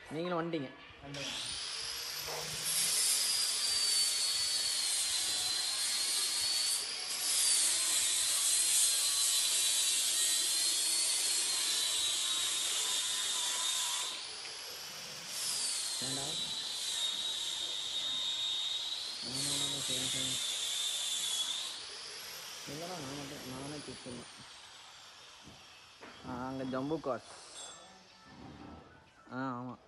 நீங்களும் வந்துட்டீங்க ஏண்டா ஆமா, ஆமா, சரி சரி இல்லைடா நான் மட்டும் நானே பிக் பண்ணேன் ஆ அங்கே ஜம்பு கார்ஸ் ஆ ஆமாம்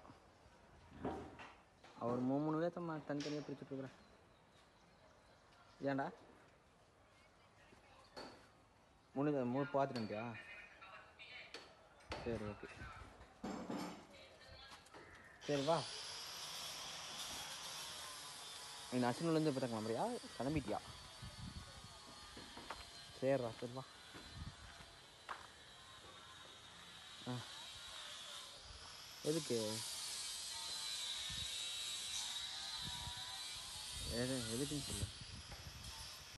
அவர் மூணு மூணு பேர்த்த தனித்தனியாக பிரிச்சுட்டு இருக்கிறேன் ஏன்டா மூணு மூணு பார்த்துட்டுட்டியா சரி ஓகே சரி வா நீ நர்சிங்லேருந்து இப்போ கிளம்புறியா கிளம்பிட்டியா சரிடா சரி வா ஆ எதுக்கு எது எதுக்குன்னு சொல்லு